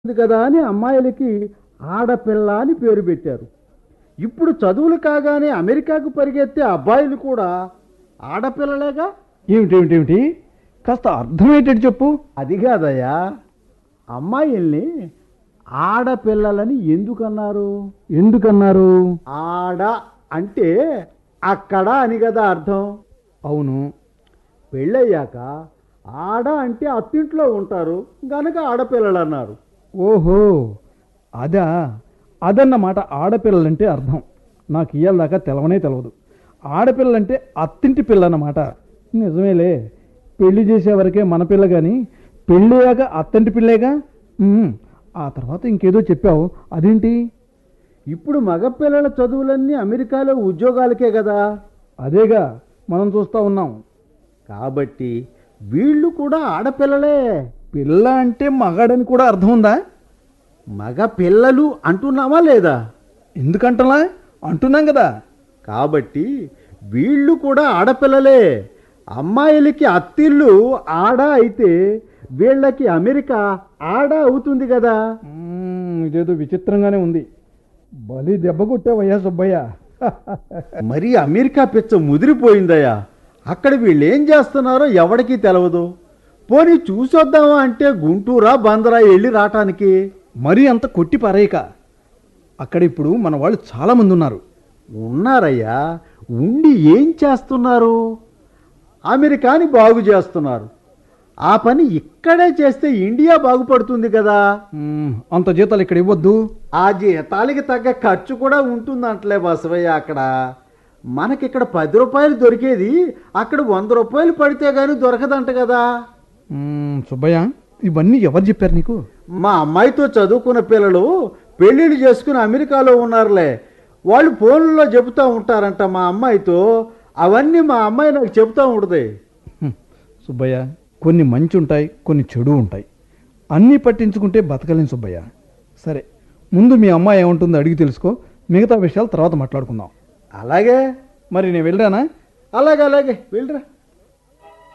ఉంది కదా అని అమ్మాయిలకి ఆడపిల్ల అని పేరు పెట్టారు ఇప్పుడు చదువులు కాగానే అమెరికాకు పరిగెత్తే అబ్బాయిలు కూడా ఆడపిల్లలేగా ఏమిటేమిటేమిటి కాస్త అర్థమయ్యేటట్టు చెప్పు అది కాదయ్యా అమ్మాయిల్ని ఆడపిల్లలని ఎందుకన్నారు ఎందుకన్నారు ఆడ అంటే అక్కడ అని కదా అర్థం అవును పెళ్ళయ్యాక ఆడ అంటే అత్తింట్లో ఉంటారు గనక ఆడపిల్లలు అన్నారు ఓహో అదా అదన్నమాట ఆడపిల్లలంటే అర్థం నాకు ఇయ్యాల దాకా తెలవనే తెలవదు ఆడపిల్లంటే అత్తింటి పిల్ల అన్నమాట నిజమేలే పెళ్లి చేసే వరకే మన పిల్ల కానీ పెళ్ళయ్యాక అత్తంటి పిల్లేగా ఉమ్, ఆ తర్వాత ఇంకేదో చెప్పావు అదేంటి ఇప్పుడు మగపిల్లల చదువులన్నీ అమెరికాలో ఉద్యోగాలకే కదా అదేగా మనం చూస్తా ఉన్నాం కాబట్టి వీళ్ళు కూడా ఆడపిల్లలే పిల్ల అంటే మగాడని కూడా అర్థం ఉందా మగ పిల్లలు అంటున్నామా లేదా ఎందుకంటలా అంటున్నాం కదా కాబట్టి వీళ్ళు కూడా ఆడపిల్లలే అమ్మాయిలకి అత్తిళ్ళు ఆడ అయితే వీళ్ళకి అమెరికా ఆడ అవుతుంది కదా మ్మ్, ఇదేదో విచిత్రంగానే ఉంది బలి దెబ్బ కొట్టావయ్యా సుబ్బయ్య మరి అమెరికా పిచ్చ ముదిరిపోయిందయ్యా అక్కడ వీళ్ళు ఏం చేస్తున్నారో ఎవడికి తెలవదు పోనీ చూసొద్దామా అంటే గుంటూరా బందరా వెళ్ళి రావటానికి మరీ అంత కొట్టి పారేయక అక్కడ ఇప్పుడు మన వాళ్ళు చాలా మంది ఉన్నారు ఉన్నారయ్యా ఉండి ఏం చేస్తున్నారు అమెరికాని బాగు చేస్తున్నారు ఆ పని ఇక్కడే చేస్తే ఇండియా బాగుపడుతుంది కదా మ్మ్, అంత జీతాలు ఇక్కడ ఇవ్వద్దు ఆ జీతాలకి తగ్గ ఖర్చు కూడా ఉంటుందంటలే బసవయ్య అక్కడ మనకిక్కడ పది రూపాయలు దొరికేది అక్కడ వంద రూపాయలు పడితే గానీ దొరకదంట కదా మ్మ్, సుబ్బయ్య ఇవన్నీ ఎవరు చెప్పారు నీకు మా అమ్మాయితో చదువుకున్న పిల్లలు పెళ్ళిళ్ళు చేసుకుని అమెరికాలో ఉన్నారులే వాళ్ళు ఫోన్లో చెబుతూ ఉంటారంట మా అమ్మాయితో అవన్నీ మా అమ్మాయి నాకు చెబుతూ ఉంటుంది హ్మ్, సుబ్బయ్య కొన్ని మంచి ఉంటాయి కొన్ని చెడు ఉంటాయి అన్నీ పట్టించుకుంటే బతకలేం సుబ్బయ్య సరే ముందు మీ అమ్మాయి ఏముంటుందో అడిగి తెలుసుకో మిగతా విషయాలు తర్వాత మాట్లాడుకుందాం అలాగే మరి నేను వెళ్ళరానా అలాగే అలాగే వెళ్ళరా